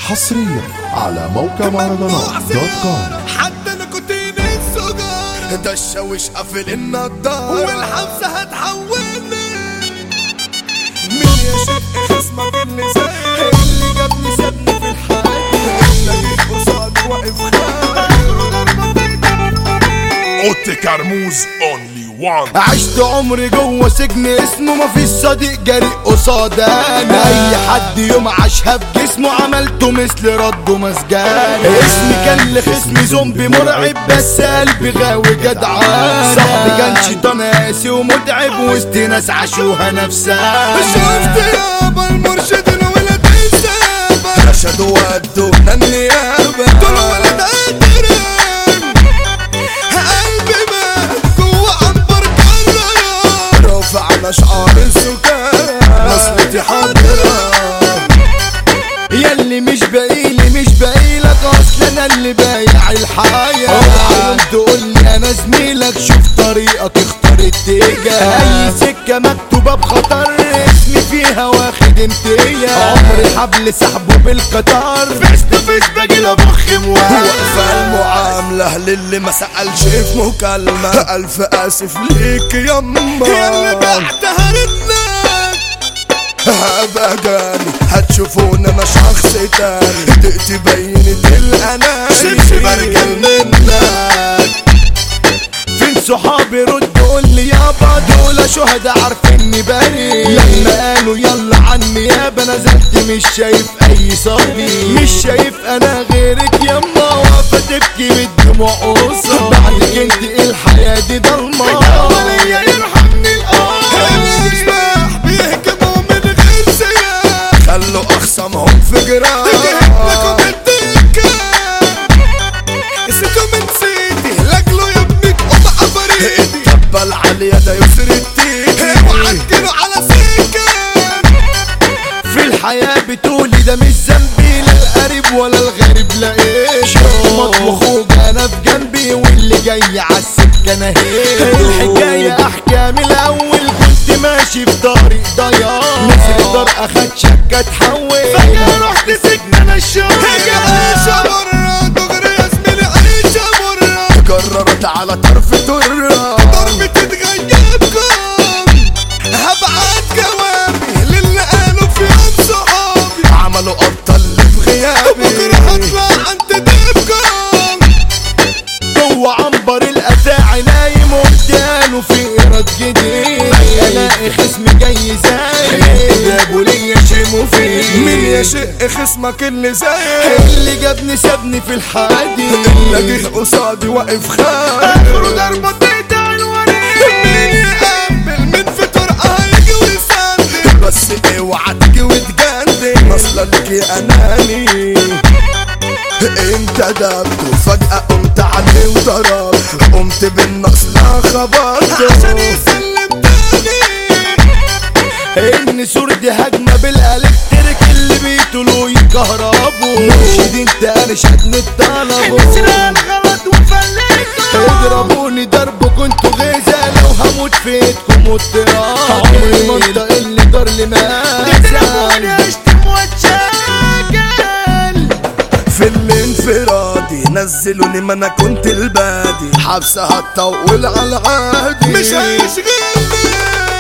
حصريا على موقع مهرجانات دوت كوم حتى انا كنت السجار ده الشاوش قافل النضارة والحبسة هتحولني مين يا شيخ خصمك اللي زي اللي جابني سابني في الحياة اللي جيت قصادي واقف خايف اوتي كرموز اونلي وان عشت عمري جوه سجن اسمه مفيش صديق جريء قصاد انا اي حد يوم عاشها بجسمه عملته مثل رده مسجان اسمي كان لخصمي زومبي مرعب بس قلبي غاوي جدعان صاحبي كان شيطان قاسي ومتعب وسط ناس عاشوها نفسها شفت يابا المرشد الولد السابع رشدوا ودونا النيابة دول ولد قادرين قلبي مات جوه عنبر كرر رفعنا شعار السكان نصلتي حاضرة ياللي مش باقيلي مش باقيلك اصل انا اللي بايع الحياة عم تقول لي انا زميلك شوف طريقك اختار اتجاه اي سكة مكتوبة بخطر اسمي فيها واخد امتياز عمري حبل سحبه بالقطار فيس تو فيس باجي لبخ موال واقفة المعاملة للي ما سألش في مكالمة ألف آسف ليك يما ياللي بعتها ردنا هبقى جاني هتشوفونا مش شخص تاني دقتي بينت الاناني شمشي برجل منك فين صحابي رد قول لي يابا دول شهداء عارفيني بريء لما قالوا يلا عني يابا نزلت مش شايف اي صبي مش شايف انا غيرك يما واقفه تبكي بالدموع قصة بعدك انت الحياه دي ضلمه وليا يرحمني الآن الاشباح بيهجموا من غير سياح خلوا اخصامهم في جراح لكم الدكة اسمكم نسيتي لاجله يا ابني تقوم عفاريتي اتقبل على ده يسر التيجي وعدكنوا على سكة في الحياة بتقولي ده مش ذنبي لا القريب ولا الغريب لقيته مطبخ انا في جنبي واللي جاي عالسكة انا الحكاية احكام الاول كنت ماشي في طريق ضياع نسر دار اخد شكة تحول فجأة رحت سجن انا الشوق عيشة مرة دغري يا زميلي عيشة مرة قررت على طرف ترة ضربة تتغيبكم هبعت جوابي للي قالوا في يوم صحابي عملوا ابطال اللي في غيابي بكرة هطلع عند دبكم جوه عنبر الافاعي نايم وبدانه في ايراد جديد الاقي خصمي جاي زي جابوا لي شيمو فيه مين يا شق خصمك اللي زي اللي جابني سابني في الحادي اللي جه قصادي واقف خايف اخروا ضربة تقطع الوريد مين يقبل من فطر هيجي ويسندل بس اوعى تيجي وتجندل اصلا لك يا اناني انت دبت وفجأة قمت عليه وضربت قمت بالنص لا خبرته عشان يسلم تاني ان سور دي هجمة بالالكتريك اللي بيطلوا يكهربوا مرشد انت انا شدني الطلب غلط وفليته اضربوني ضرب كنتوا غيزة لو هموت في ايدكم واضطراب عمري ما انطق اللي دار لي تضربوني مازال اشتم واتشاكل في الانفرادي نزلوني ما انا كنت البادي حبسة هتطول على العادي مش هيشغلني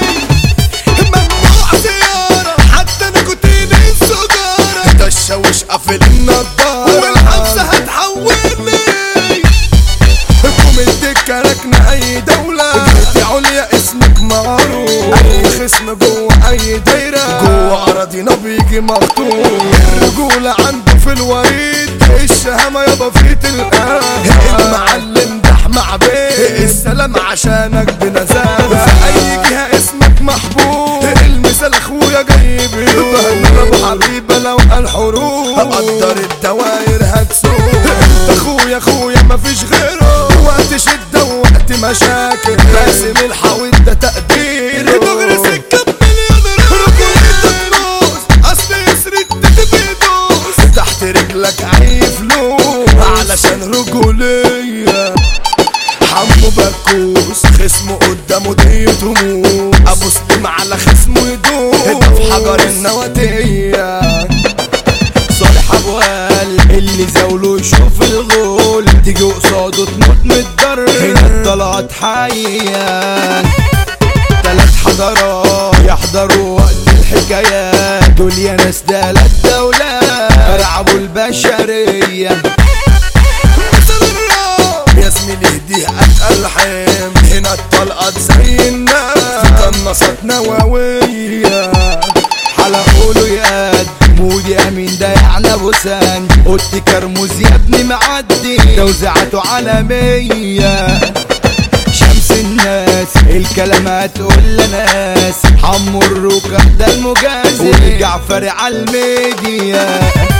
ممنوع زيارة حتى انا كنت السجارة ده الشاوش قافل النضارة والحبسة هتحولني حكم الدكة ركنة أي دولة جهتي عليا اسمك معروف أي خصم جوه أي دايرة جوه أراضينا بيجي مخطوط الرجولة عنده في الوريد الشهامة يابا في تلقاه المعلم ده مع بيه السلام عشانك بنزاهة في أي جهة اسمك محبوب المثال أخويا جاي بيه أبو حبيبة لو الحروب أقدر الدواير هتسوق انت اخويا اخويا مفيش غيره وقت شدة ووقت مشاكل راسم الحويط ده تقدير دغري سكة بمليون رجولة تنوس اصل يسرد تتبيدوس تحت رجلك اي فلوس علشان رجولية حمو بكوس خصمه قدامه ديته موس ابو سليم على خصمه يدوس ده في حجر النواتية صالح يسحب وال اللي زاوله يشوف الغول تيجي قصاده تموت من الضر هنا الطلعت حيان تلات حضارات يحضروا وقت الحكايات دول يا ناس دالت دولات رعبوا البشرية مثل الراب يا زميلي اهديه اتقل حام هنا الطلقات زي النار في قناصات نووية حلقوا له ياد مودي امين ده يعني ابو سان قلت كرموز يا ابني معدي توزيعاته عالمية شمس الناس الكلمات تقول لناس حمو الركب ده المجازي والجعفري عالميديا